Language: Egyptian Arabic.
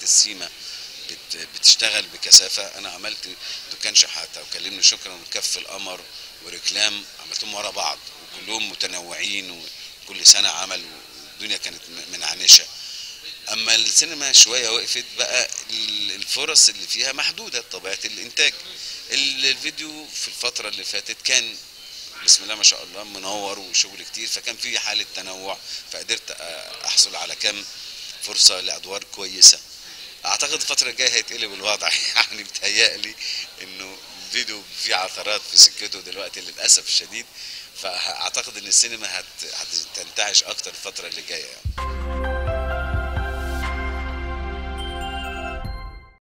السيما بت- بتشتغل بكثافه انا عملت دكان شحاته وكلمني شكرا وكف القمر وركلام عملتهم ورا بعض وكلهم متنوعين وكل سنه عمل والدنيا كانت م- منعنشه اما السينما شويه وقفت بقى ال- الفرص اللي فيها محدوده طبيعه الانتاج ال- الفيديو في الفتره اللي فاتت كان بسم الله ما شاء الله منور وشغل كتير فكان في حاله تنوع فقدرت أ- احصل على كم فرصه لادوار كويسه اعتقد الفتره الجايه هيتقلب الوضع يعني بتهيألي انه الفيديو فيه عثرات في سكته دلوقتي للاسف الشديد فاعتقد ان السينما هت- هتنتعش اكتر الفتره اللي جايه يعني.